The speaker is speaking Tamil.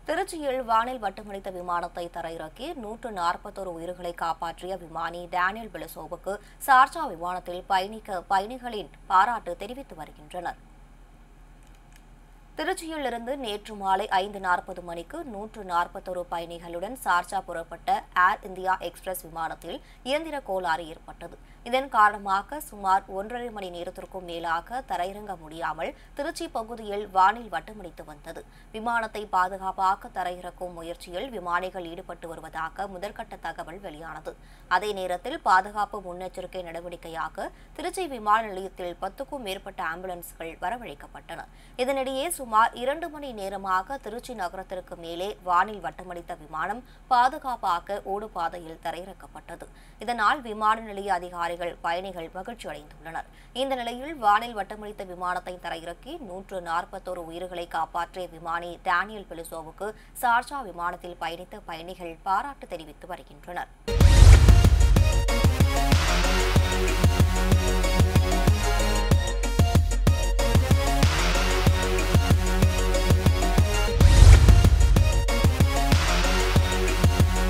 திருச்சியில் வானில் வட்டமடித்த விமானத்தை தரையிறக்கி நூற்று நாற்பத்தோரு உயிர்களை காப்பாற்றிய விமானி டேனியல் பெலசோவுக்கு சார்ஜா விமானத்தில் பயணிக்க பயணிகளின் பாராட்டு தெரிவித்து வருகின்றனர் திருச்சியிலிருந்து நேற்று மாலை ஐந்து நாற்பது மணிக்கு நூற்று நாற்பத்தொரு பயணிகளுடன் சார்ஜா புறப்பட்ட ஏர் இந்தியா எக்ஸ்பிரஸ் விமானத்தில் இயந்திர கோளாறு ஏற்பட்டது இதன் காரணமாக சுமார் ஒன்றரை மணி நேரத்திற்கும் மேலாக தரையிறங்க முடியாமல் திருச்சி பகுதியில் வானில் வட்டமடித்து வந்தது விமானத்தை பாதுகாப்பாக தரையிறக்கும் முயற்சியில் விமானிகள் ஈடுபட்டு வருவதாக முதற்கட்ட தகவல் வெளியானது அதே நேரத்தில் பாதுகாப்பு முன்னெச்சரிக்கை நடவடிக்கையாக திருச்சி விமான நிலையத்தில் பத்துக்கும் மேற்பட்ட ஆம்புலன்ஸ்கள் வரவழைக்கப்பட்டன இதனிடையே சுமார் இரண்டு மணி நேரமாக திருச்சி நகரத்திற்கு மேலே வானில் வட்டமடித்த விமானம் பாதுகாப்பாக ஓடுபாதையில் தரையிறக்கப்பட்டது இதனால் விமான நிலைய அதிகாரிகள் பயணிகள் மகிழ்ச்சி அடைந்துள்ளனர் இந்த நிலையில் வானில் வட்டமடித்த விமானத்தை தரையிறக்கி நூற்று நாற்பத்தோரு உயிர்களை காப்பாற்றிய விமானி டேனியல் பெலிசோவுக்கு சார்ஜா விமானத்தில் பயணித்த பயணிகள் பாராட்டு தெரிவித்து வருகின்றனர்